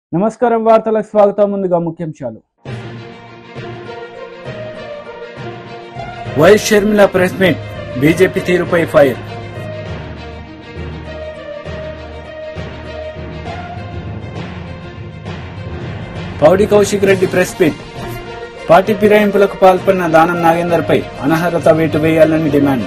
నమస్కారం వార్తలకు స్వాగతం ముందుగా ముఖ్యాంశాలు YS Sharmila press meet BJP తీరుపై fire Padi Kaushik Reddy press meet party ఫిరాయింపులకు పాల్పడిన దానం నాగేందర్ పై అనర్హత వేటు వేయాలని డిమాండ్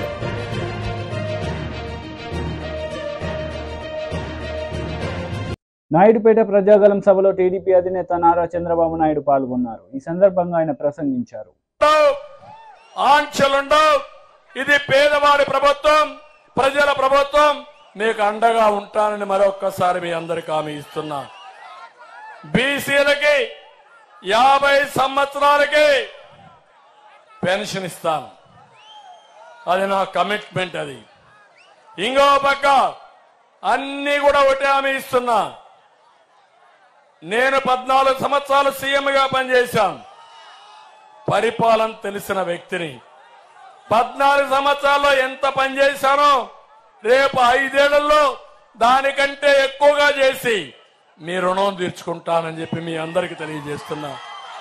నాయుడుపేట ప్రజాగలం సభలో టీడీపీ అధినేత నారా చంద్రబాబు నాయుడు పాల్గొన్నారు ఈ సందర్భంగా ఆయన ప్రసంగించారు ఉండవు ఆంక్షలుండవు ఇది పేదవాడి ప్రభుత్వం ప్రజల ప్రభుత్వం మీకు అండగా ఉంటానని మరొక్కసారి మీ అందరికి హామీ ఇస్తున్నా బీసీలకి యాభై సంవత్సరాలకి పెన్షన్ ఇస్తాను అది నా కమిట్మెంట్ అది ఇంకో పక్క అన్ని కూడా ఒకటి హామీ ఇస్తున్నా నేను పద్నాలుగు సంవత్సరాలు సీఎంగా పనిచేశాను పరిపాలన తెలిసిన వ్యక్తిని పద్నాలుగు సంవత్సరాల్లో ఎంత పనిచేశానో రేపు ఐదేళ్లలో దానికంటే ఎక్కువగా చేసి మీ రుణం తీర్చుకుంటానని చెప్పి మీ అందరికి తెలియజేస్తున్నా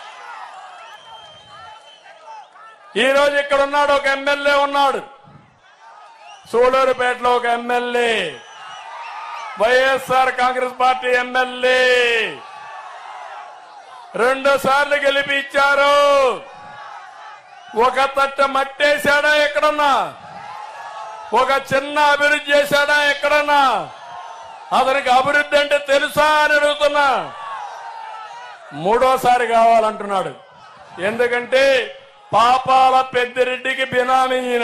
ఈ రోజు ఇక్కడ ఉన్నాడు ఒక ఎమ్మెల్యే ఉన్నాడు సూడూరుపేటలో ఒక MLA YSR Congress party MLA రెండు సార్లు గెలిపించారు ఒక తట్ట మట్టేశాడా ఎక్కడన్నా ఒక చిన్న అభివృద్ధి చేశాడా ఎక్కడన్నా అతనికి అభివృద్ధి అంటే తెలుసా అని అడుగుతున్నా మూడోసారి కావాలంటున్నాడు ఎందుకంటే పాపాల పెద్దిరెడ్డికి బినామీ ఈయన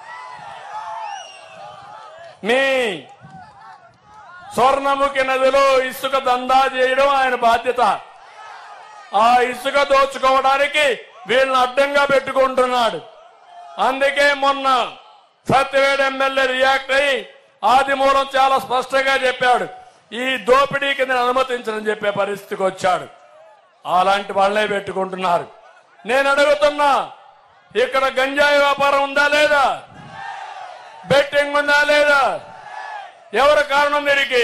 మీ స్వర్ణముఖి నదిలో ఇసుక దందా చేయడం ఆయన బాధ్యత ఆ ఇసుక దోచుకోవడానికి వీళ్ళని అడ్డంగా పెట్టుకుంటున్నాడు అందుకే మొన్న సత్యవేడు ఎమ్మెల్యే రియాక్ట్ అయ్యి ఆదిమూలం చాలా స్పష్టంగా చెప్పాడు ఈ దోపిడీకి నేను అనుమతించనని చెప్పే పరిస్థితికి వచ్చాడు అలాంటి వాళ్ళే పెట్టుకుంటున్నారు నేను అడుగుతున్నా ఇక్కడ గంజాయి వ్యాపారం ఉందా లేదా బెట్టింగ్ ఉందా లేదా ఎవరు కారణం దీనికి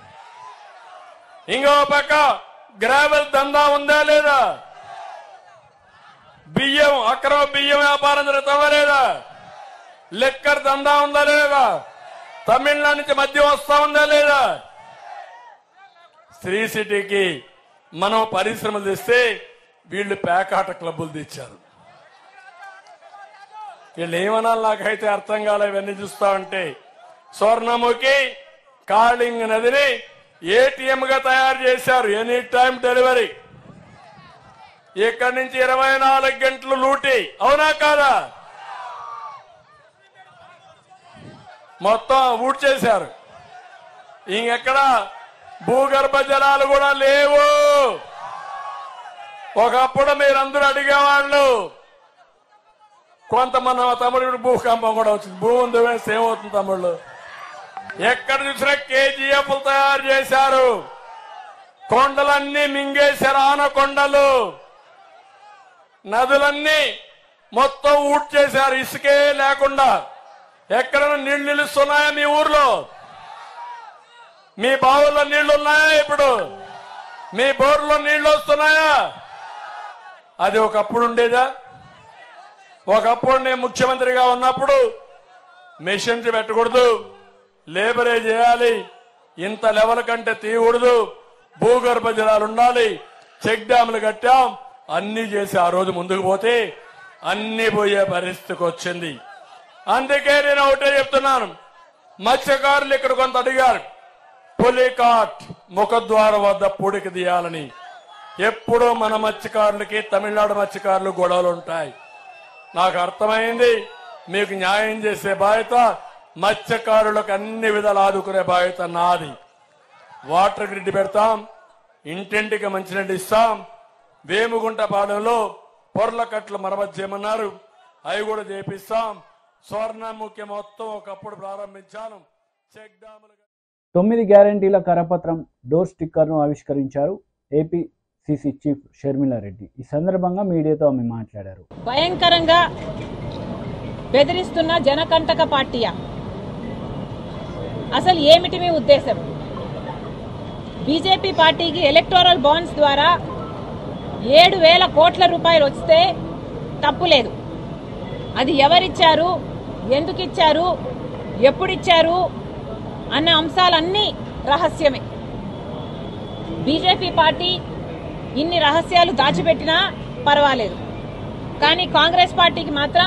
ఇంకో పక్క గ్రావెల్ దందా ఉందా లేదా బియ్యం అక్రమ బియ్యం వ్యాపారం జరుగుతుందా లేదా లిక్కర్ దందా ఉందా లేదా తమిళనాడు నుంచి మద్యం వస్తా ఉందా లేదా శ్రీ సిటీకి మనం పరిశ్రమలు తెస్తే వీళ్ళు పేకాట క్లబ్బులు తెచ్చారు వీళ్ళు ఏమనాలి నాకైతే అర్థం కాలే ఇవన్నీ చూస్తా ఉంటే స్వర్ణముఖి కాళింగ్ నదిని ఏటీఎం గా తయారు చేశారు ఎనీ టైం డెలివరీ ఇక్కడి నుంచి ఇరవై నాలుగు గంటలు లూటి అవునా కాదా మొత్తం ఊట్ చేశారు ఇంకెక్కడ భూగర్భ జలాలు కూడా లేవు ఒకప్పుడు మీరందరూ అడిగేవాళ్ళు కొంతమంది మా తమ్ముడు ఇప్పుడు భూకంపం కూడా వచ్చింది భూమి ఉంది వేస్తే ఏమవుతుంది తమ్ముళ్ళు ఎక్కడ చూసినా కేజీఎఫ్ తయారు చేశారు కొండలన్నీ మింగేశారు ఆనకొండలు నదులన్నీ మొత్తం ఊట్ చేశారు ఇసుకే లేకుండా ఎక్కడైనా నీళ్లు నిలుస్తున్నాయా మీ ఊర్లో మీ బావుల్లో నీళ్లు ఉన్నాయా ఇప్పుడు మీ బోర్లో నీళ్లు వస్తున్నాయా అది ఒకప్పుడు ఉండేదా ఒకప్పుడు నేను ముఖ్యమంత్రిగా ఉన్నప్పుడు మెషిన్స్ పెట్టకూడదు లేబరే చేయాలి ఇంత లెవెల్ కంటే తీయకూడదు భూగర్భ జలాలు ఉండాలి చెక్ డ్యాములు కట్టాం అన్ని చేసి ఆ రోజు ముందుకు పోతే అన్ని పోయే పరిస్థితికి వచ్చింది అందుకే నేను ఒకటే చెప్తున్నాను మత్స్యకారులు ఇక్కడ కొంత అడిగారు పులికాట్ ముఖద్వారం వద్ద పూడికి తీయాలని ఎప్పుడూ మన మత్స్యకారులకి తమిళనాడు మత్స్యకారులు గొడవలు ఉంటాయి నాకు అర్థమైంది మీకు న్యాయం చేసే బాధ్యత మత్స్యకారులకు అన్ని విధాలు ఆదుకునే బాధ్యత నాది వాటర్ గ్రిడ్ పెడతాం ఇంటింటికి మంచినీళ్ళు ఇస్తాం వేముగుంట పాలెంలో పొర్ల కట్లు మరమ్మతు చేయమన్నారు అవి కూడా చేపిస్తాం స్వర్ణముఖ్య మొత్తం ఒకప్పుడు ప్రారంభించాను చెక్ డ్యాములు తొమ్మిది గ్యారంటీల కరపత్రం డోర్ స్టిక్కర్ను ఆవిష్కరించారు AP CC chief Sharmila Reddy ఈ సందర్భంగా మీడియాతో ఆమె మాట్లాడారు భయంకరంగా బెదిరిస్తున్న జనకంటక పార్టీయా అసలు ఏమిటి మీ ఉద్దేశం బీజేపీ పార్టీకి ఎలక్టోరల్ బాండ్స్ ద్వారా ఏడు వేల కోట్ల రూపాయలు వస్తే తప్పు లేదు అది ఎవరిచ్చారు ఎందుకు ఇచ్చారు ఎప్పుడిచ్చారు అన్న అంశాలన్నీ రహస్యమే బీజేపీ పార్టీ ఇన్ని రహస్యాలు దాచిపెట్టినా పర్వాలేదు కానీ కాంగ్రెస్ పార్టీకి మాత్రం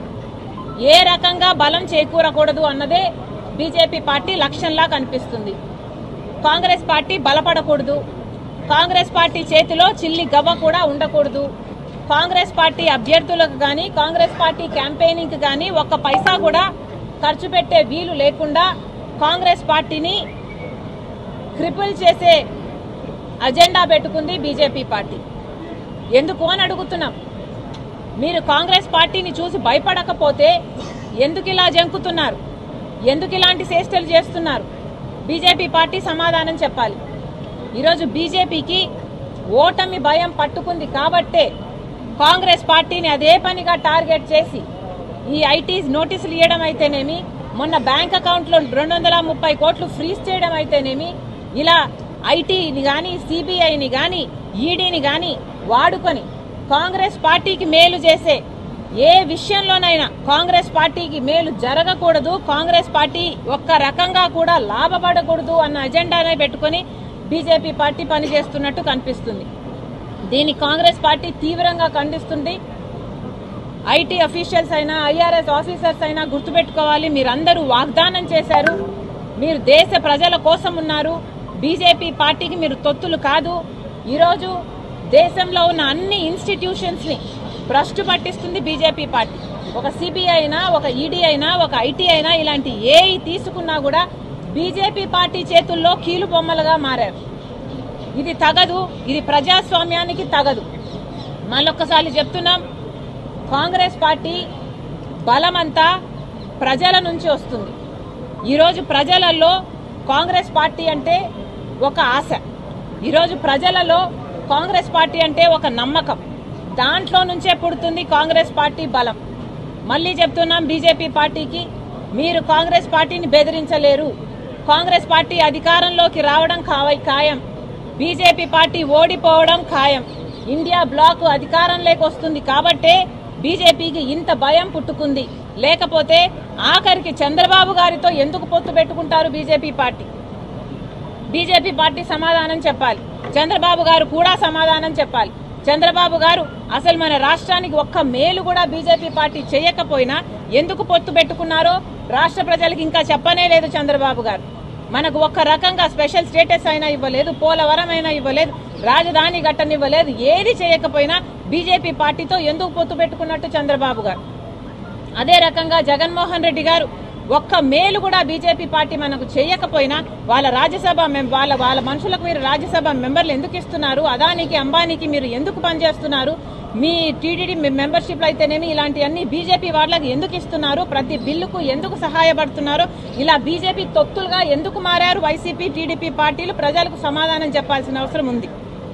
ఏ రకంగా బలం చేకూరకూడదు అన్నదే బీజేపీ పార్టీ లక్ష్యంలా కనిపిస్తుంది కాంగ్రెస్ పార్టీ బలపడకూడదు కాంగ్రెస్ పార్టీ చేతిలో చిల్లి గవ్వ కూడా ఉండకూడదు కాంగ్రెస్ పార్టీ అభ్యర్థులకు గాని కాంగ్రెస్ పార్టీ క్యాంపెయినింగ్ గాని ఒక్క పైసా కూడా ఖర్చు పెట్టే వీలు లేకుండా కాంగ్రెస్ పార్టీని క్రిపుల్ చేసే అజెండా పెట్టుకుంది బీజేపీ పార్టీ ఎందుకు అని అడుగుతున్నాం మీరు కాంగ్రెస్ పార్టీని చూసి భయపడకపోతే ఎందుకు ఇలా జంకుతున్నారు ఎందుకు ఇలాంటి చేష్టలు చేస్తున్నారు బీజేపీ పార్టీ సమాధానం చెప్పాలి ఈరోజు బీజేపీకి ఓటమి భయం పట్టుకుంది కాబట్టే కాంగ్రెస్ పార్టీని అదే పనిగా టార్గెట్ చేసి ఈ ఐటీస్ నోటీసులు ఇవ్వడం అయితేనేమి మొన్న బ్యాంక్ అకౌంట్లో రెండు వందల ముప్పై కోట్లు ఫ్రీజ్ చేయడం అయితేనేమి ఇలా ఐటీని గాని సిబిఐని గాని ఈడీని గాని వాడుకొని కాంగ్రెస్ పార్టీకి మేలు చేసే ఏ విషయంలోనైనా కాంగ్రెస్ పార్టీకి మేలు జరగకూడదు కాంగ్రెస్ పార్టీ ఒక్క రకంగా కూడా లాభపడకూడదు అన్న అజెండానే పెట్టుకొని బీజేపీ పార్టీ పనిచేస్తున్నట్టు కనిపిస్తుంది దీన్ని కాంగ్రెస్ పార్టీ తీవ్రంగా ఖండిస్తుంది ఐటీ అఫీషియల్స్ అయినా ఐఆర్ఎస్ ఆఫీసర్స్ అయినా గుర్తుపెట్టుకోవాలి మీరందరూ వాగ్దానం చేశారు మీరు దేశ ప్రజల కోసం ఉన్నారు బీజేపీ పార్టీకి మీరు తొత్తులు కాదు ఈరోజు దేశంలో ఉన్న అన్ని ఇన్స్టిట్యూషన్స్ ని భ్రష్టు పట్టిస్తుంది బీజేపీ పార్టీ ఒక సిబిఐ అయినా ఒక ఈడీ అయినా ఒక ఐటీ అయినా ఇలాంటి ఏ తీసుకున్నా కూడా బీజేపీ పార్టీ చేతుల్లో కీలు బొమ్మలుగా మారారు ఇది తగదు ఇది ప్రజాస్వామ్యానికి తగదు మళ్ళొక్కసారి చెప్తున్నాం కాంగ్రెస్ పార్టీ బలమంతా ప్రజల నుంచి వస్తుంది ఈరోజు ప్రజలలో కాంగ్రెస్ పార్టీ అంటే ఒక ఆశ ఈరోజు ప్రజలలో కాంగ్రెస్ పార్టీ అంటే ఒక నమ్మకం దాంట్లో నుంచే పుడుతుంది కాంగ్రెస్ పార్టీ బలం మళ్ళీ చెప్తున్నాం బీజేపీ పార్టీకి మీరు కాంగ్రెస్ పార్టీని బెదిరించలేరు కాంగ్రెస్ పార్టీ అధికారంలోకి రావడం కావ- ఖాయం బీజేపీ పార్టీ ఓడిపోవడం ఖాయం ఇండియా బ్లాక్ అధికారంలోకి వస్తుంది కాబట్టే బీజేపీకి ఇంత భయం పుట్టుకుంది లేకపోతే ఆఖరికి చంద్రబాబు గారితో ఎందుకు పొత్తు పెట్టుకుంటారు బీజేపీ పార్టీ బీజేపీ పార్టీ సమాధానం చెప్పాలి చంద్రబాబు గారు కూడా సమాధానం చెప్పాలి చంద్రబాబు గారు అసలు మన రాష్ట్రానికి ఒక్క మేలు కూడా బీజేపీ పార్టీ చేయకపోయినా ఎందుకు పొత్తు పెట్టుకున్నారో రాష్ట్ర ప్రజలకు ఇంకా చెప్పనే లేదు చంద్రబాబు గారు మనకు ఒక్క రకంగా స్పెషల్ స్టేటస్ అయినా ఇవ్వలేదు పోలవరం అయినా ఇవ్వలేదు రాజధాని ఘట్టనివ్వలేదు ఏది చేయకపోయినా బీజేపీ పార్టీతో ఎందుకు పొత్తు పెట్టుకున్నట్టు చంద్రబాబు గారు అదే రకంగా జగన్మోహన్ రెడ్డి గారు ఒక్క మేలు కూడా బీజేపీ పార్టీ మనకు చేయకపోయినా వాళ్ళ రాజ్యసభ మెం- వాళ్ళ వాళ్ళ మనుషులకు మీరు రాజ్యసభ మెంబర్లు ఎందుకు ఇస్తున్నారు అదానికి అంబానీకి మీరు ఎందుకు పనిచేస్తున్నారు మీ టీడీడీ మెంబర్షిప్ అయితేనేమి ఇలాంటివన్నీ బీజేపీ వాళ్ళకి ఎందుకు ఇస్తున్నారు ప్రతి బిల్లుకు ఎందుకు సహాయపడుతున్నారు ఇలా బీజేపీ తొత్తులుగా ఎందుకు మారారు వైసీపీ టీడీపీ పార్టీలు ప్రజలకు సమాధానం చెప్పాల్సిన అవసరం ఉంది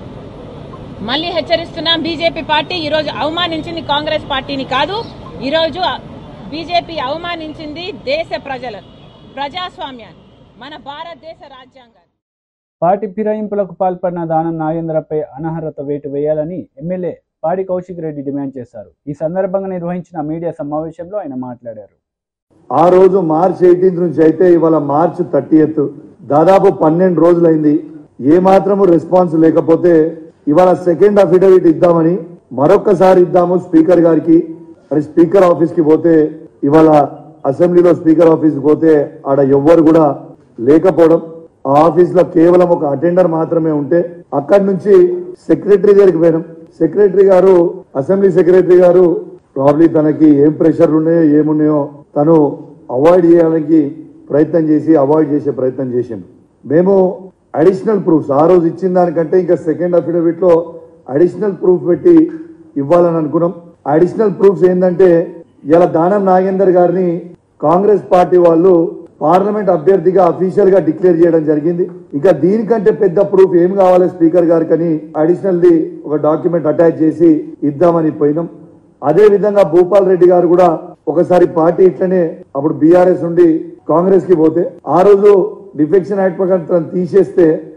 మళ్ళీ హెచ్చరిస్తున్నాం బీజేపీ పార్టీ ఈ రోజు అవమానించింది కాంగ్రెస్ పార్టీని కాదు ఈ రోజు బీజేపీ అవమానించింది దేశ ప్రజలను ప్రజాస్వామ్యాన్ని మన భారతదేశ రాజ్యాంగాన్ని పార్టీ ఫిరాయింపులకు పాల్పడిన దానం నాగేంద్రపై అనర్హత వేటు వేయాలని ఎమ్మెల్యే పాడి కౌశిక్ రెడ్డి డిమాండ్ చేశారు ఈ సందర్భంగా నిర్వహించిన మీడియా సమావేశంలో ఆయన మాట్లాడారు ఆ రోజు మార్చ్ ఎయిటీన్త్ నుంచి అయితే ఇవాళ మార్చ్ థర్టీయత్ దాదాపు పన్నెండు రోజులైంది ఏ మాత్రము రెస్పాన్స్ లేకపోతే ఇవాళ సెకండ్ అఫిడవిట్ ఇద్దామని మరొక్కసారి ఇద్దాము స్పీకర్ గారికి అని స్పీకర్ ఆఫీస్ కి పోతే ఇవాళ అసెంబ్లీలో స్పీకర్ ఆఫీస్ పోతే ఆడ ఎవ్వరు కూడా లేకపోవడం ఆ ఆఫీస్ లో కేవలం ఒక అటెండర్ మాత్రమే ఉంటే అక్కడి నుంచి సెక్రటరీ దగ్గరికి పోయినాం సెక్రటరీ గారు అసెంబ్లీ సెక్రటరీ గారు ప్రాబ్లీ తనకి ఏం ప్రెషర్ ఉన్నాయో ఏమున్నాయో తను అవాయిడ్ చేయడానికి ప్రయత్నం చేసి అవాయిడ్ చేసే ప్రయత్నం చేసిండు మేము అడిషనల్ ప్రూఫ్స్ ఆ రోజు ఇచ్చిన దానికంటే ఇంకా సెకండ్ అఫిడవిట్ లో అడిషనల్ ప్రూఫ్ పెట్టి ఇవ్వాలని అనుకున్నాం అడిషనల్ ప్రూఫ్స్ ఏంటంటే ఇలా దానం నాగేందర్ గారిని కాంగ్రెస్ పార్టీ వాళ్ళు పార్లమెంట్ అభ్యర్థిగా అఫీషియల్ గా డిక్లేర్ చేయడం జరిగింది ఇంకా దీనికంటే పెద్ద ప్రూఫ్ ఏం కావాలి స్పీకర్ గారికి అని అడిషనల్ ది ఒక డాక్యుమెంట్ అటాచ్ చేసి ఇద్దామని పోయినాం అదే విధంగా భూపాల్ రెడ్డి గారు కూడా ఒకసారి పార్టీ ఇట్లనే అప్పుడు బీఆర్ఎస్ నుండి కాంగ్రెస్ కి పోతే ఆ రోజు డిఫెక్షన్ యాక్ట్ ప్రకారం తను తీసేస్తే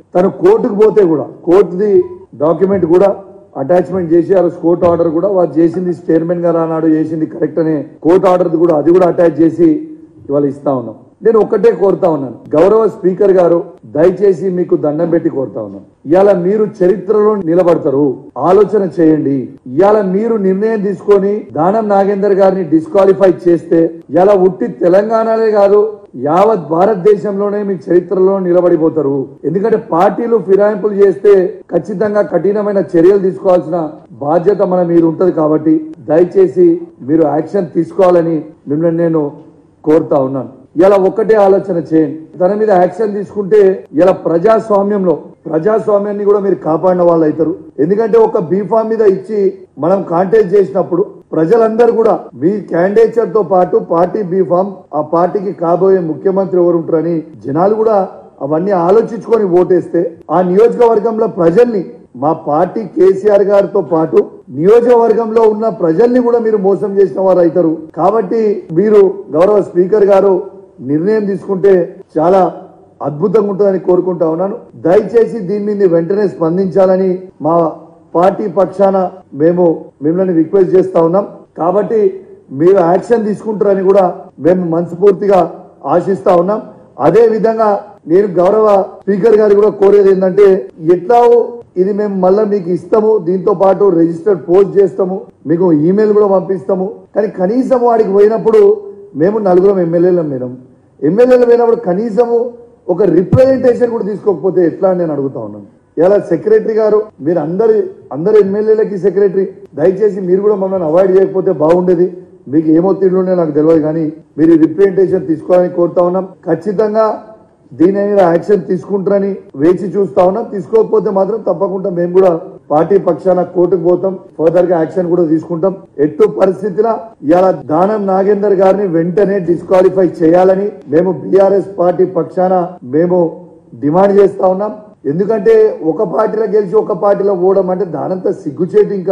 తను కోర్టుకు పోతే కూడా కోర్టుది డాక్యుమెంట్ కూడా అటాచ్మెంట్ చేసి ఆ రోజు కోర్టు ఆర్డర్ కూడా వారు చేసింది చైర్మన్ గారు ఆనాడు చేసింది కరెక్ట్ అనే కోర్టు ఆర్డర్ కూడా అది కూడా అటాచ్ చేసి ఇవాళ ఇస్తా ఉన్నాం నేను ఒక్కటే కోరుతా ఉన్నాను గౌరవ స్పీకర్ గారు దయచేసి మీకు దండం పెట్టి కోరుతా ఉన్నాను ఇవాళ మీరు చరిత్రలో నిలబడతారు ఆలోచన చేయండి ఇవాళ మీరు నిర్ణయం తీసుకొని దానం నాగేందర్ గారిని డిస్క్వాలిఫై చేస్తే ఇలా ఉట్టి తెలంగాణనే కాదు యావత్ భారతదేశంలోనే మీ చరిత్రలో నిలబడిపోతారు ఎందుకంటే పార్టీలు ఫిరాయింపులు చేస్తే ఖచ్చితంగా కఠినమైన చర్యలు తీసుకోవాల్సిన బాధ్యత మన మీద ఉంటది కాబట్టి దయచేసి మీరు యాక్షన్ తీసుకోవాలని మిమ్మల్ని నేను కోరుతా ఉన్నాను ఇలా ఒక్కటే ఆలోచన చేయండి తన మీద యాక్షన్ తీసుకుంటే ఇలా ప్రజాస్వామ్యంలో ప్రజాస్వామ్యాన్ని కూడా మీరు కాపాడిన వాళ్ళు అవుతారు ఎందుకంటే ఒక బీఫామ్ మీద ఇచ్చి మనం కాంటాక్ట్ చేసినప్పుడు ప్రజలందరూ కూడా మీ క్యాండిడేచర్ తో పాటు పార్టీ బీఫామ్ ఆ పార్టీకి కాబోయే ముఖ్యమంత్రి ఎవరు ఉంటారని జనాలు కూడా అవన్నీ ఆలోచించుకొని ఓటేస్తే ఆ నియోజకవర్గంలో ప్రజల్ని మా పార్టీ కేసీఆర్ గారితో పాటు నియోజకవర్గంలో ఉన్న ప్రజల్ని కూడా మీరు మోసం చేసిన వారు అవుతారు కాబట్టి మీరు గౌరవ స్పీకర్ గారు నిర్ణయం తీసుకుంటే చాలా అద్భుతంగా ఉంటుందని కోరుకుంటా ఉన్నాను దయచేసి దీని మీద వెంటనే స్పందించాలని మా పార్టీ పక్షాన మేము మిమ్మల్ని రిక్వెస్ట్ చేస్తా ఉన్నాం కాబట్టి మీరు యాక్షన్ తీసుకుంటారని కూడా మేము మనస్ఫూర్తిగా ఆశిస్తా ఉన్నాం అదే విధంగా నేను గౌరవ స్పీకర్ గారు కూడా కోరేది ఏంటంటే ఎట్లా ఇది మేము మళ్ళీ మీకు ఇస్తాము దీంతో పాటు రిజిస్టర్డ్ పోస్ట్ చేస్తాము మీకు ఈమెయిల్ కూడా పంపిస్తాము కానీ కనీసం వాడికి పోయినప్పుడు మేము నలుగురం ఎమ్మెల్యేలం మేడం ఎమ్మెల్యేలు పోయినప్పుడు కనీసము ఒక రిప్రజెంటేషన్ కూడా తీసుకోకపోతే ఎట్లా అని నేను అడుగుతా ఉన్నాను ఇలా సెక్రటరీ గారు మీరు అందరి అందరు ఎమ్మెల్యేలకి సెక్రటరీ దయచేసి మీరు కూడా మమ్మల్ని అవాయిడ్ చేయకపోతే బాగుండేది మీకు ఏమో తిండుండే నాకు తెలియదు కానీ మీరు రిప్రజెంటేషన్ తీసుకోవాలని కోరుతా ఉన్నాం ఖచ్చితంగా దీని మీద యాక్షన్ తీసుకుంటారని వేచి చూస్తా ఉన్నాం తీసుకోకపోతే మాత్రం తప్పకుండా మేము కూడా పార్టీ పక్షాన కోర్టుకు పోతాం ఫర్దర్ గా యాక్షన్ కూడా తీసుకుంటాం ఎట్టు పరిస్థితిలో ఇలా దానం నాగేందర్ గారిని వెంటనే డిస్క్వాలిఫై చేయాలని మేము బీఆర్ఎస్ పార్టీ పక్షాన మేము డిమాండ్ చేస్తా ఉన్నాం ఎందుకంటే ఒక పార్టీలో గెలిచి ఒక పార్టీలో పోవడం అంటే దానంతా సిగ్గుచేటు ఇంకా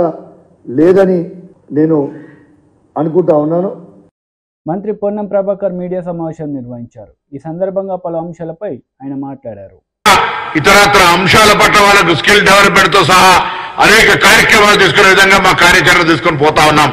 లేదని నేను అనుకుంటా ఉన్నాను మంత్రి పొన్నం ప్రభాకర్ మీడియా సమావేశం నిర్వహించారు ఈ సందర్భంగా పలు అంశాలపై ఆయన మాట్లాడారు ఇతరత్ర అంశాల పట్ల వాళ్ళకు స్కిల్ డెవలప్మెంట్ తో సహా అనేక కార్యక్రమాలు తీసుకునే విధంగా మా కార్యాచరణ తీసుకొని పోతా ఉన్నాం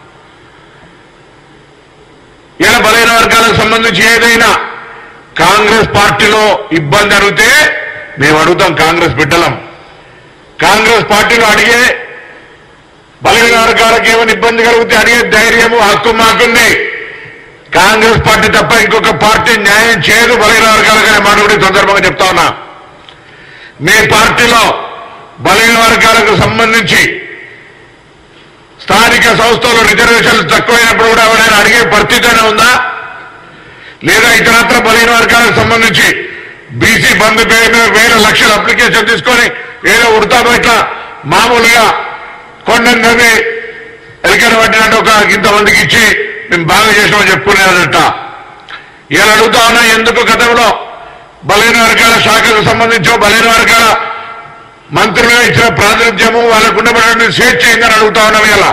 ఇలా బలైన వర్గాలకు సంబంధించి ఏదైనా కాంగ్రెస్ పార్టీలో ఇబ్బంది అడిగితే మేము అడుగుతాం కాంగ్రెస్ బిడ్డలం కాంగ్రెస్ పార్టీలో అడిగే బలహీన వర్గాలకు ఏమైనా ఇబ్బంది కలిగితే అడిగే ధైర్యము హక్కు మాకుంది కాంగ్రెస్ పార్టీ తప్ప ఇంకొక పార్టీ న్యాయం చేయదు బలహీన వర్గాలకు అనే మాట కూడా ఈ సందర్భంగా చెప్తా ఉన్నా మీ పార్టీలో బలహీన వర్గాలకు సంబంధించి స్థానిక సంస్థలు రిజర్వేషన్లు తక్కువైనప్పుడు కూడా ఎవరైనా అడిగే పరిస్థితి ఉందా లేదా ఇతరత్ర బలహీన వర్గాలకు సంబంధించి బీసీ బంధు పేరు మీద వేల లక్షల అప్లికేషన్ తీసుకొని ఏదో ఉడతా బయట మామూలుగా కొండను నవ్వి ఎలికన పట్టినట్టు ఒక ఇంతమందికి ఇచ్చి మేము బాగా చేసామని చెప్పుకునేదట ఇలా అడుగుతా ఉన్నా ఎందుకు గతంలో బలహీన వర్గాల శాఖకు సంబంధించో బలహీన వర్గాల మంత్రులుగా ఇచ్చిన ప్రాతినిధ్యము వాళ్ళకు ఉండబడిన స్వేచ్ఛ ఏందని అడుగుతా ఉన్నాం ఇలా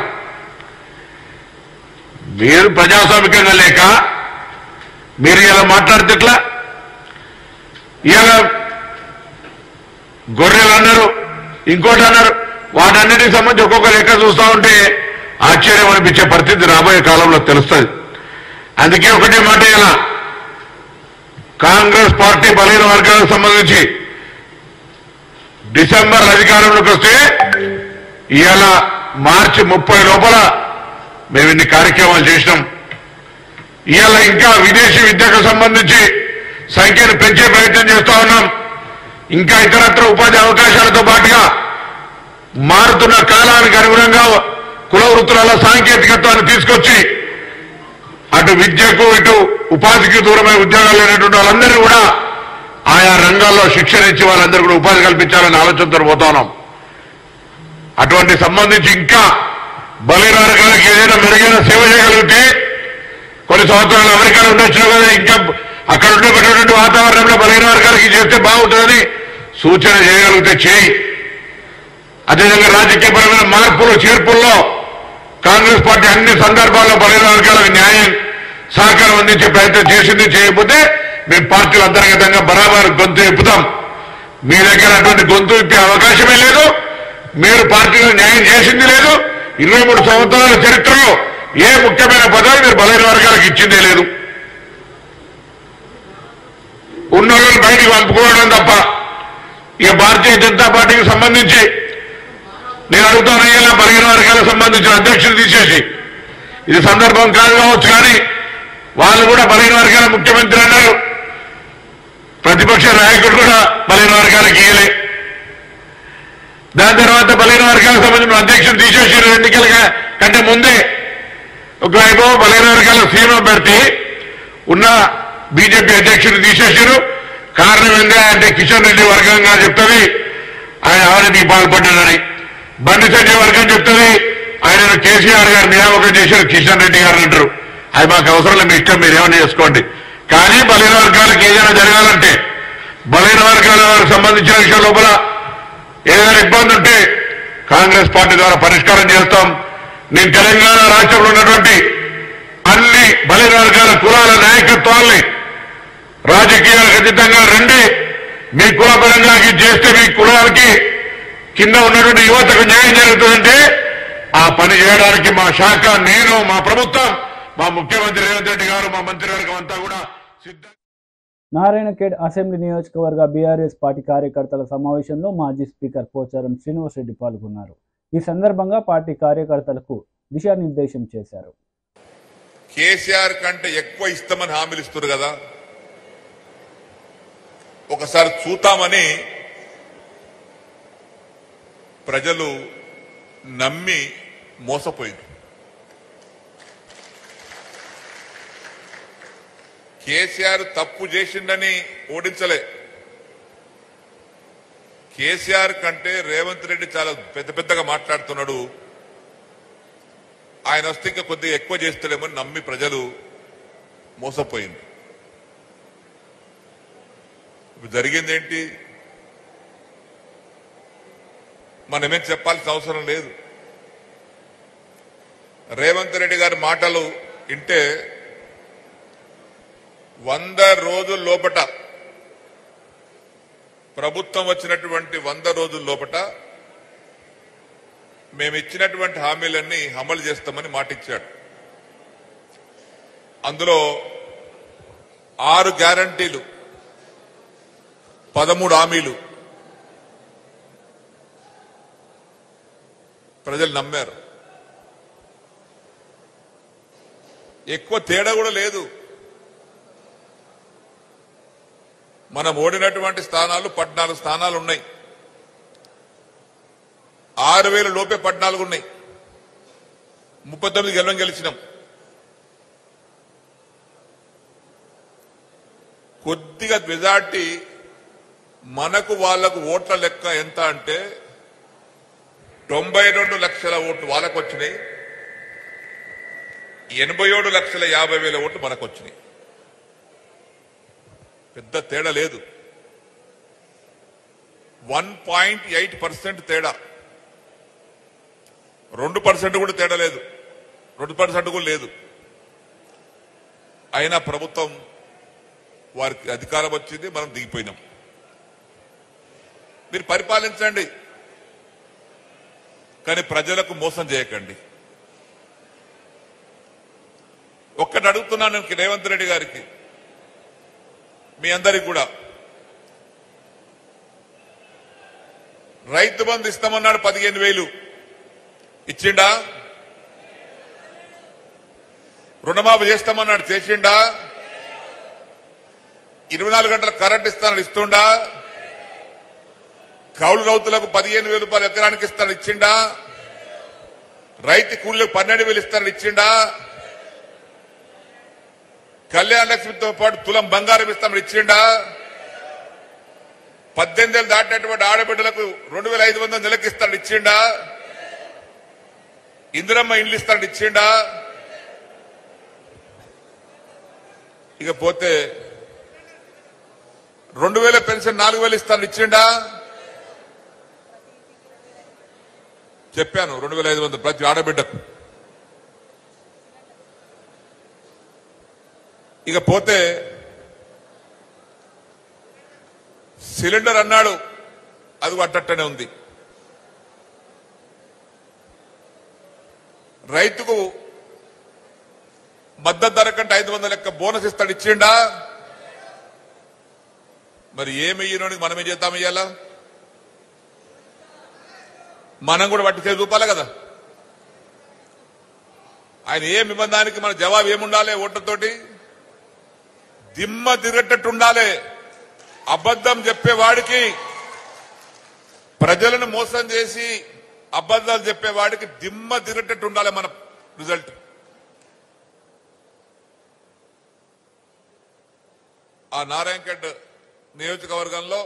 మీరు ప్రజాస్వామికంగా లేక మీరు ఇలా మాట్లాడితే ఎట్లా ఇలా గొర్రెలు అన్నారు ఇంకోటి అన్నారు వాటన్నిటికి సంబంధించి ఒక్కొక్క లెక్క చూస్తా ఉంటే ఆశ్చర్యం అనిపించే పరిస్థితి రాబోయే కాలంలో తెలుస్తుంది అందుకే ఒకటే మాట ఇలా కాంగ్రెస్ పార్టీ బలహీన వర్గాలకు సంబంధించి డిసెంబర్ అధికారంలోకి వస్తే ఇవాళ మార్చి ముప్పై లోపల మేము ఇన్ని కార్యక్రమాలు చేసినాం ఇవాళ ఇంకా విదేశీ విద్యకు సంబంధించి సంఖ్యను పెంచే ప్రయత్నం చేస్తా ఉన్నాం ఇంకా ఇతరత్ర ఉపాధి అవకాశాలతో పాటుగా మారుతున్న కాలానికి అనుగుణంగా కుల వృత్తులలో సాంకేతికత్వాన్ని తీసుకొచ్చి అటు విద్యకు ఇటు ఉపాధికి దూరమై ఉద్యోగాలు లేనటువంటి వాళ్ళందరూ కూడా ఆయా రంగాల్లో శిక్షణ ఇచ్చి వాళ్ళందరూ కూడా ఉపాధి కల్పించాలని ఆలోచనతో పోతా ఉన్నాం అటువంటి సంబంధించి ఇంకా బలైన వర్గాలకు ఏదైనా మెరుగైన సేవ చేయగలిగితే కొన్ని సంవత్సరాలు అమెరికాలో ఉండొచ్చు కదా ఇంకా అక్కడ ఉండేటటువంటి వాతావరణంలో బలైన వర్గాలకి చేస్తే బాగుంటుందని సూచన చేయగలిగితే చేయి అదేవిధంగా రాజకీయపరమైన మార్పులు చేర్పుల్లో కాంగ్రెస్ పార్టీ అన్ని సందర్భాల్లో బలైన వర్గాలకు న్యాయం సహకారం అందించే ప్రయత్నం చేసింది చేయకపోతే మేము పార్టీలు అంతర్గతంగా బరాబర్ గొంతు ఎప్పుతాం మీ దగ్గర అటువంటి గొంతు ఇప్పే అవకాశమే లేదు మీరు పార్టీలో న్యాయం చేసింది లేదు ఇరవై మూడు సంవత్సరాల చరిత్రలో ఏ ముఖ్యమైన పదవి మీరు బలైన వర్గాలకు ఇచ్చిందే లేదు ఉన్న వాళ్ళని బయటికి పంపుకోవడం తప్ప ఇక భారతీయ జనతా పార్టీకి సంబంధించి నేను అడుగుతాను ఇలా బలహీన వర్గాలకు సంబంధించిన అధ్యక్షులు తీసేసి ఇది సందర్భం కాదు కావచ్చు కానీ వాళ్ళు కూడా బలహీన వర్గాల ముఖ్యమంత్రి అన్నారు ప్రతిపక్ష నాయకుడు కూడా బలహీన వర్గాలకు ఇయ్యలే దాని తర్వాత బలహీన వర్గాలకు సంబంధించిన అధ్యక్షులు తీసేసారు ఎన్నికల కంటే ముందే ఒకవైపు బలహీన వర్గాల సీమ పెడితే ఉన్న బీజేపీ అధ్యక్షుడు తీసేసారు కారణం ఏంటంటే అంటే కిషన్ రెడ్డి వర్గంగా చెప్తుంది ఆయన అవినీతికి పాల్పడ్డాడని బండి సంజయ్ వర్గం చెప్తుంది ఆయన కేసీఆర్ గారు నియామకం చేశారు కిషన్ రెడ్డి గారు అంటారు అది మాకు అవసరం లేదు మీ ఇష్టం మీరు ఏమైనా చేసుకోండి కానీ బలహీన వర్గాలకు ఏదైనా జరగాలంటే బలహీన వర్గాల వారికి సంబంధించిన విషయం లోపల ఏదైనా ఇబ్బంది ఉంటే కాంగ్రెస్ పార్టీ ద్వారా పరిష్కారం చేస్తాం నేను తెలంగాణ రాష్ట్రంలో ఉన్నటువంటి అన్ని బలహీన వర్గాల కులాల నాయకత్వాల్ని రాజకీయాలకు అతీతంగా రండి మీ కులపరంగా ఇది చేస్తే మీ కులాలకి కింద ఉన్నటువంటి యువతకు న్యాయం జరుగుతుందంటే ఆ పని చేయడానికి మా శాఖ నేను మా ప్రభుత్వం మా ముఖ్యమంత్రి రేవంత్ రెడ్డి గారు మా మంత్రివర్గం అంతా కూడా సిద్ధం నారాయణఖేడ్ అసెంబ్లీ నియోజకవర్గ బీఆర్ఎస్ పార్టీ కార్యకర్తల సమావేశంలో మాజీ స్పీకర్ పోచారం శ్రీనివాసరెడ్డి పాల్గొన్నారు ఈ సందర్భంగా పార్టీ కార్యకర్తలకు దిశానిర్దేశం చేశారు కేసీఆర్ కంటే ఎక్కువ ఇస్తామని హామీలు ఇస్తున్నారు కదా ఒకసారి చూతామని ప్రజలు నమ్మి మోసపోయింది కేసీఆర్ తప్పు చేసిండని ఓడించలే కేసీఆర్ కంటే రేవంత్ రెడ్డి చాలా పెద్ద పెద్దగా మాట్లాడుతున్నాడు ఆయన వస్తే ఇంకా కొద్దిగా ఎక్కువ చేస్తాడేమని నమ్మి ప్రజలు మోసపోయింది ఇప్పుడు జరిగింది ఏంటి మనమేం చెప్పాల్సిన అవసరం లేదు రేవంత్ రెడ్డి గారి మాటలు వింటే వంద రోజుల లోపట ప్రభుత్వం వచ్చినటువంటి వంద రోజుల లోపట మేము ఇచ్చినటువంటి హామీలన్నీ అమలు చేస్తామని మాటిచ్చాడు అందులో ఆరు గ్యారంటీలు పదమూడు హామీలు ప్రజలు నమ్మారు ఎక్కువ తేడా కూడా లేదు మనం ఓడినటువంటి స్థానాలు పద్నాలుగు స్థానాలు ఉన్నాయి ఆరు వేల లోపే పద్నాలుగు ఉన్నాయి ముప్పై తొమ్మిది గెలవం గెలిచినాం కొద్దిగా మెజార్టీ మనకు వాళ్లకు ఓట్ల లెక్క ఎంత అంటే తొంభై రెండు లక్షల ఓట్లు వాళ్ళకు వచ్చినాయి ఎనభై ఏడు లక్షల యాభై వేల ఓట్లు మనకు వచ్చినాయి పెద్ద తేడా లేదు వన్ పాయింట్ ఎయిట్ పర్సెంట్ తేడా రెండు పర్సెంట్ కూడా తేడా లేదు రెండు పర్సెంట్ కూడా లేదు అయినా ప్రభుత్వం వారికి అధికారం వచ్చింది మనం దిగిపోయినాం మీరు పరిపాలించండి కానీ ప్రజలకు మోసం చేయకండి ఒక్కటి అడుగుతున్నాను నేను రేవంత్ రెడ్డి గారికి మీ అందరికి కూడా రైతు బంధు ఇస్తామన్నాడు పదిహేను వేలు ఇచ్చిండా రుణమాఫీ చేస్తామన్నాడు చేసిండా ఇరవై నాలుగు గంటల కరెంట్ ఇస్తానని ఇస్తుండా కౌలు రైతులకు పదిహేను వేల రూపాయలు ఎకరానికి ఇస్తానని ఇచ్చిండా రైతు కూలీలకు పన్నెండు వేలు ఇస్తానని ఇచ్చిండా కళ్యాణ లక్ష్మితో పాటు తులం బంగారం ఇస్తామని ఇచ్చిండా పద్దెనిమిది ఏళ్ళు దాటినటువంటి ఆడబిడ్డలకు రెండు వేల ఐదు వందలు నెలకి ఇస్తానని ఇచ్చిండా ఇందిరమ్మ ఇండ్లు ఇస్తానని ఇచ్చిండా ఇక పోతే రెండు వేల పెన్షన్ నాలుగు వేలు ఇస్తానని ఇచ్చిండా చెప్పాను రెండు వేల ఐదు వందలు ప్రతి ఆడబిడ్డకు ఇక పోతే సిలిండర్ అన్నాడు అది అట్టట్టనే ఉంది రైతుకు మద్దతు ధర కంటే ఐదు వందల లెక్క బోనస్ ఇస్తాడు ఇచ్చిండా మరి ఏమి ఇయ్యనోనికి మనం ఏం చేద్దాం ఇయ్యాలా మనం కూడా వాటి చేసి చూపాలి కదా ఆయన ఏ నిబంధనకి మన జవాబు ఏముండాలి ఓట్లతోటి దిమ్మ తిరగట్టట్టు ఉండాలి అబద్ధం చెప్పేవాడికి ప్రజలను మోసం చేసి అబద్ధాలు చెప్పేవాడికి దిమ్మ తిరగట్టట్టు ఉండాలి మన రిజల్ట్ ఆ నారాయణఖేడ్ నియోజకవర్గంలో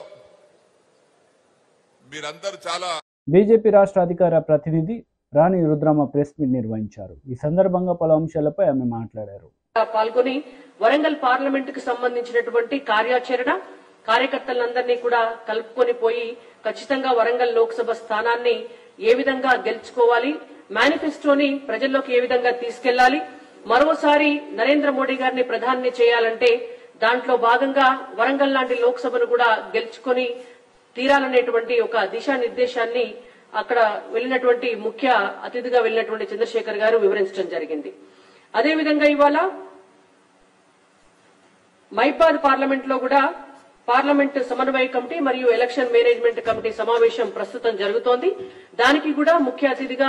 మీరందరూ చాలా బీజేపీ రాష్ట్ర అధికార ప్రతినిధి రాణి రుద్రమ్మ ప్రెస్ మీట్ నిర్వహించారు ఈ సందర్భంగా పలు అంశాలపై ఆమె మాట్లాడారు పాల్గొని వరంగల్ పార్లమెంట్ కు సంబంధించినటువంటి కార్యాచరణ కార్యకర్తలందరినీ కూడా కలుపుకొని పోయి ఖచ్చితంగా వరంగల్ లోక్సభ స్థానాన్ని ఏ విధంగా గెలుచుకోవాలి మేనిఫెస్టోని ప్రజల్లోకి ఏ విధంగా తీసుకెళ్లాలి మరోసారి నరేంద్ర మోడీ గారిని ప్రధాని చేయాలంటే దాంట్లో భాగంగా వరంగల్ లాంటి లోక్సభను కూడా గెలుచుకొని తీరాలనేటువంటి ఒక దిశానిర్దేశాన్ని అక్కడ వెళ్ళినటువంటి ముఖ్య అతిథిగా వెళ్ళినటువంటి చంద్రశేఖర్ గారు వివరించడం జరిగింది అదేవిధంగా ఇవాళ మైపాద్ పార్లమెంట్ లో కూడా పార్లమెంట్ సమన్వయ కమిటీ మరియు ఎలక్షన్ మేనేజ్మెంట్ కమిటీ సమావేశం ప్రస్తుతం జరుగుతోంది దానికి కూడా ముఖ్య అతిథిగా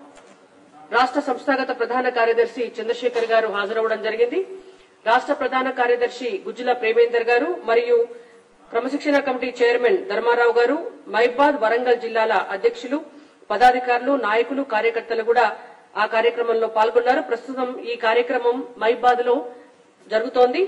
రాష్ట్ర సంస్థాగత ప్రధాన కార్యదర్శి చంద్రశేఖర్ గారు హాజరవడం జరిగింది రాష్ట్ర ప్రధాన కార్యదర్శి గుజ్జుల ప్రేమేందర్ గారు మరియు క్రమశిక్షణ కమిటీ చైర్మన్ ధర్మారావు గారు మైబాద్ వరంగల్ జిల్లాల అధ్యక్షులు పదాధికారులు నాయకులు కార్యకర్తలు కూడా ఆ కార్యక్రమంలో పాల్గొన్నారు ప్రస్తుతం ఈ కార్యక్రమం మైబాద్ లో జరుగుతోంది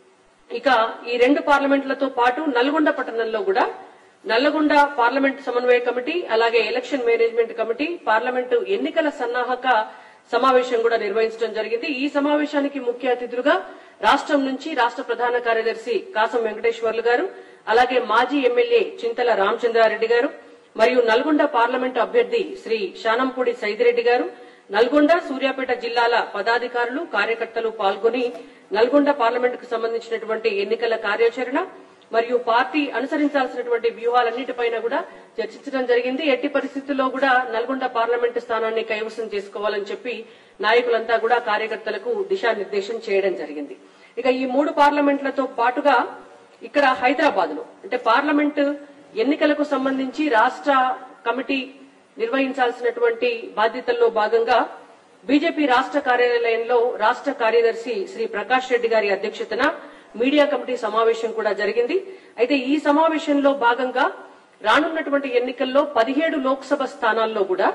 ఇక ఈ రెండు పార్లమెంట్లతో పాటు నల్గొండ పట్టణంలో కూడా నల్లగొండ పార్లమెంట్ సమన్వయ కమిటీ అలాగే ఎలక్షన్ మేనేజ్మెంట్ కమిటీ పార్లమెంటు ఎన్నికల సన్నాహక సమావేశం కూడా నిర్వహించడం జరిగింది ఈ సమావేశానికి ముఖ్య అతిథులుగా రాష్ట్రం నుంచి రాష్ట్ర ప్రధాన కార్యదర్శి కాసం వెంకటేశ్వర్లు గారు అలాగే మాజీ ఎమ్మెల్యే చింతల రామచంద్రారెడ్డి గారు మరియు నల్గొండ పార్లమెంటు అభ్యర్థి శ్రీ శానంపూడి సైదిరెడ్డి గారు నల్గొండ సూర్యాపేట జిల్లాల పదాధికారులు కార్యకర్తలు పాల్గొని నల్గొండ పార్లమెంటుకు సంబంధించినటువంటి ఎన్నికల కార్యాచరణ మరియు పార్టీ అనుసరించాల్సినటువంటి వ్యూహాలన్నిటిపైన కూడా చర్చించడం జరిగింది ఎట్టి పరిస్థితుల్లో కూడా నల్గొండ పార్లమెంటు స్థానాన్ని కైవసం చేసుకోవాలని చెప్పి నాయకులంతా కూడా కార్యకర్తలకు దిశానిర్దేశం చేయడం జరిగింది ఇక ఈ మూడు పార్లమెంట్లతో పాటుగా ఇక్కడ హైదరాబాద్ లో అంటే పార్లమెంటు ఎన్నికలకు సంబంధించి రాష్ట్ర కమిటీ నిర్వహించాల్సినటువంటి బాధ్యతల్లో భాగంగా బీజేపీ రాష్ట్ర కార్యాలయంలో రాష్ట్ర కార్యదర్శి శ్రీ ప్రకాష్ రెడ్డి గారి అధ్యక్షతన మీడియా కమిటీ సమావేశం కూడా జరిగింది అయితే ఈ సమావేశంలో భాగంగా రానున్నటువంటి ఎన్నికల్లో పదిహేడు లోక్సభ స్థానాల్లో కూడా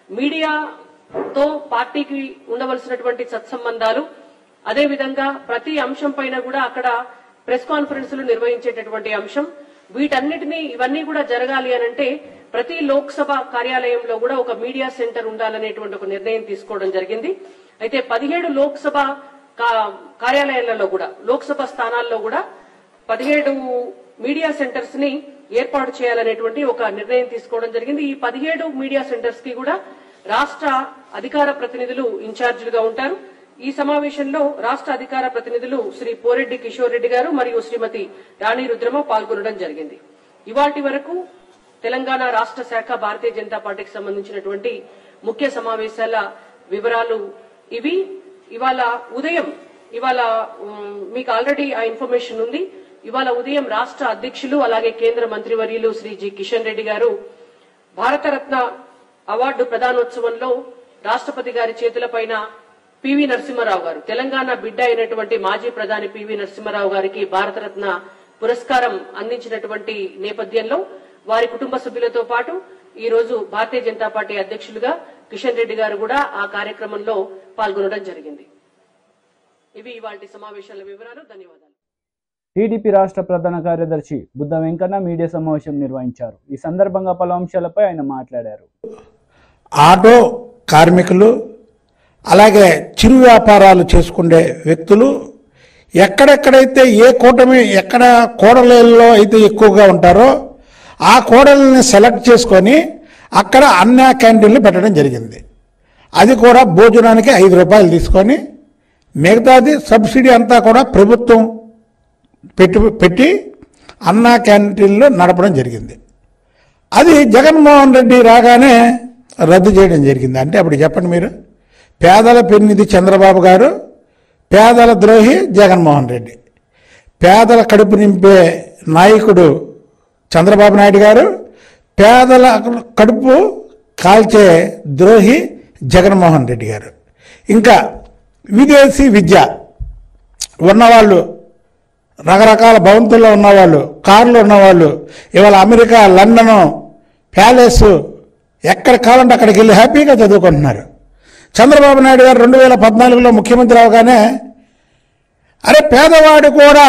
మీడియాతో పార్టీకి ఉండవలసినటువంటి సత్సంబంధాలు అదేవిధంగా ప్రతి అంశం పైన కూడా అక్కడ ప్రెస్ కాన్ఫరెన్సులు నిర్వహించేటటువంటి అంశం వీటన్నిటినీ ఇవన్నీ కూడా జరగాలి అనంటే ప్రతి లోక్సభ కార్యాలయంలో కూడా ఒక మీడియా సెంటర్ ఉండాలనేటువంటి ఒక నిర్ణయం తీసుకోవడం జరిగింది అయితే పదిహేడు లోక్సభ కా- కార్యాలయాలలో కూడా లోక్సభ స్థానాల్లో కూడా పదిహేడు మీడియా సెంటర్స్ ని ఏర్పాటు చేయాలనేటువంటి ఒక నిర్ణయం తీసుకోవడం జరిగింది ఈ పదిహేడు మీడియా సెంటర్స్ కి కూడా రాష్ట్ర అధికార ప్రతినిధులు ఇన్ఛార్జీలుగా ఉంటారు ఈ సమావేశంలో రాష్ట్ర అధికార ప్రతినిధులు శ్రీ పోరెడ్డి కిషోర్ రెడ్డి గారు మరియు శ్రీమతి రాణి రుద్రమ పాల్గొనడం జరిగింది ఇవాటి వరకు తెలంగాణ రాష్ట్ర శాఖ భారతీయ జనతా పార్టీకి సంబంధించినటువంటి ముఖ్య సమావేశాల వివరాలు ఇవి ఇవాళ ఉదయం ఇవాళ ఉమ్, మీకు ఆల్రెడీ ఆ ఇన్ఫర్మేషన్ ఉంది ఇవాళ ఉదయం రాష్ట్ర అధ్యక్షులు అలాగే కేంద్ర మంత్రివర్యులు శ్రీ జి కిషన్ రెడ్డి గారు భారతరత్న అవార్డు ప్రదానోత్సవంలో రాష్ట్రపతి గారి చేతులపైన పివి నరసింహారావు గారు తెలంగాణ బిడ్డ అయినటువంటి మాజీ ప్రధాని పివి నరసింహారావు గారికి భారతరత్న పురస్కారం అందించినటువంటి నేపథ్యంలో వారి కుటుంబ సభ్యులతో పాటు ఈ రోజు భారతీయ జనతా పార్టీ అధ్యక్షులుగా కిషన్ రెడ్డి గారు కూడా ఆ కార్యక్రమంలో పాల్గొనడం జరిగింది ఇవి ఇవాటి సమావేశాల వివరాలు ధన్యవాదాలు టీడీపీ రాష్ట్ర ప్రధాన కార్యదర్శి బుద్ధ వెంకన్న మీడియా సమావేశం నిర్వహించారు ఈ సందర్భంగా పలు అంశాలపై ఆయన మాట్లాడారు ఆటో కార్మికులు అలాగే చిరు వ్యాపారాలు చేసుకునే వ్యక్తులు ఎక్కడెక్కడైతే ఏ కూటమి ఎక్కడ కోడలలో అయితే ఎక్కువగా ఉంటారో ఆ కోడల్ని సెలెక్ట్ చేసుకొని అక్కడ అన్నా క్యాంటీన్లు పెట్టడం జరిగింది అది కూడా భోజనానికి ఐదు రూపాయలు తీసుకొని మిగతాది సబ్సిడీ అంతా కూడా ప్రభుత్వం పెట్టి పెట్టి అన్నా క్యాంటీన్లు నడపడం జరిగింది అది జగన్మోహన్ రెడ్డి రాగానే రద్దు చేయడం జరిగింది అంటే అప్పుడు చెప్పండి మీరు పేదల పెన్నిధి చంద్రబాబు గారు పేదల ద్రోహి జగన్మోహన్ రెడ్డి పేదల కడుపు నింపే నాయకుడు చంద్రబాబు నాయుడు గారు పేదల కడుపు కాల్చే ద్రోహి జగన్మోహన్ రెడ్డి గారు ఇంకా విదేశీ విద్య ఉన్నవాళ్ళు రకరకాల భవంతుల్లో ఉన్నవాళ్ళు కార్లు ఉన్నవాళ్ళు ఇవాళ అమెరికా లండను ప్యాలెస్ ఎక్కడ కావాలంటే అక్కడికి వెళ్ళి హ్యాపీగా చదువుకుంటున్నారు చంద్రబాబు నాయుడు గారు రెండు వేల పద్నాలుగులో ముఖ్యమంత్రి అవగానే అరే పేదవాడు కూడా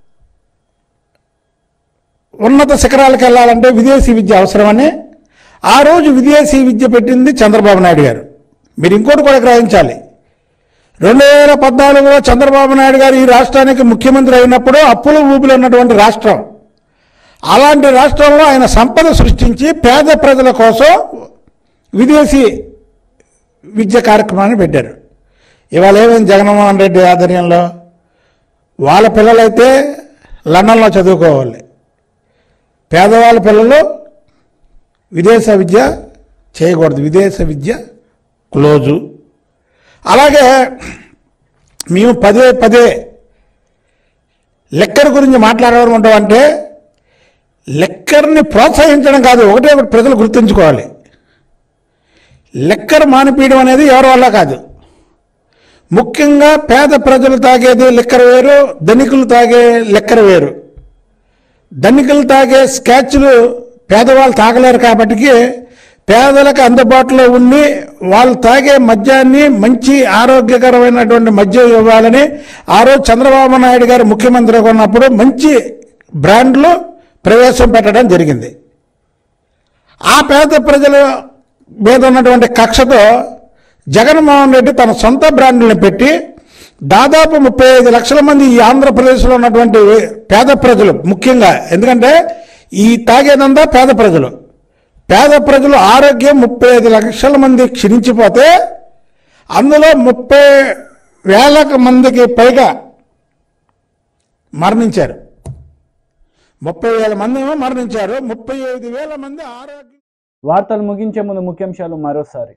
ఉన్నత శిఖరాలకు వెళ్ళాలంటే విదేశీ విద్య అవసరమని ఆ రోజు విదేశీ విద్య పెట్టింది చంద్రబాబు నాయుడు గారు మీరు ఇంకోటి కూడా గ్రహించాలి రెండు వేల పద్నాలుగులో చంద్రబాబు నాయుడు గారు ఈ రాష్ట్రానికి ముఖ్యమంత్రి అయినప్పుడు అప్పుల ఊపిలో ఉన్నటువంటి రాష్ట్రం అలాంటి రాష్ట్రంలో ఆయన సంపద సృష్టించి పేద ప్రజల కోసం విదేశీ విద్య కార్యక్రమాన్ని పెట్టారు ఇవాళ ఏమైంది జగన్మోహన్ రెడ్డి ఆధ్వర్యంలో వాళ్ళ పిల్లలైతే లండన్లో చదువుకోవాలి పేదవాళ్ళ పిల్లలు విదేశ విద్య చేయకూడదు విదేశ విద్య క్లోజు అలాగే మేము పదే పదే లెక్కర్ గురించి మాట్లాడమంటాం అంటే లెక్కర్ని ప్రోత్సహించడం కాదు ఒకటే ఒకటి ప్రజలు గుర్తుంచుకోవాలి లెక్కర్ మానిపీయడం అనేది ఎవరి వల్ల కాదు ముఖ్యంగా పేద ప్రజలు తాగేది లెక్కర్ వేరు ధనికులు తాగే లెక్కర్ వేరు ధనికులు తాగే స్కాచ్లు పేదవాళ్ళు తాగలేరు కాబట్టి పేదలకు అందుబాటులో ఉండి వాళ్ళు తాగే మద్యాన్ని మంచి ఆరోగ్యకరమైనటువంటి మద్యం ఇవ్వాలని ఆ రోజు చంద్రబాబు నాయుడు గారు ముఖ్యమంత్రిగా ఉన్నప్పుడు మంచి బ్రాండ్లు ప్రవేశం పెట్టడం జరిగింది ఆ పేద ప్రజల మీద ఉన్నటువంటి కక్షతో జగన్మోహన్ రెడ్డి తన సొంత బ్రాండ్లను పెట్టి దాదాపు ముప్పై ఐదు లక్షల మంది ఈ ఆంధ్రప్రదేశ్లో ఉన్నటువంటి పేద ప్రజలు ముఖ్యంగా ఎందుకంటే ఈ తాగేదంతా పేద ప్రజలు పేద ప్రజలు ఆరోగ్యం ముప్పై ఐదు లక్షల మంది క్షీణించిపోతే అందులో ముప్పై వేల మందికి పైగా మరణించారు ముప్పై వేల మంది ఏమో మరణించారు ముప్పై ఐదు వేల మంది ఆరోగ్యం వార్తలు ముగించే ముందు ముఖ్యాంశాలు మరోసారి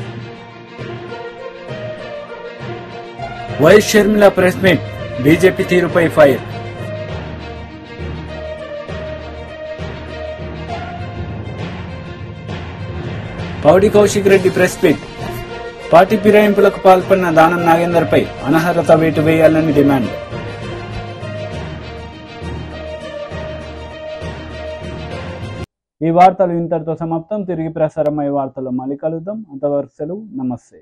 YS Sharmila press meet BJP తీరుపై fire Padi Kaushik Reddy press meet party ఫిరాయింపులకు పాల్పడిన దానం నాగేందర్ పై అనర్హత వేటు వేయాలని డిమాండ్ ఈ వార్తలు ఇంతటితో సమాప్తం తిరిగి ప్రసారమయ్యే వార్తలు మళ్ళీ కలుద్దాం అంతవరకు సెలవు నమస్తే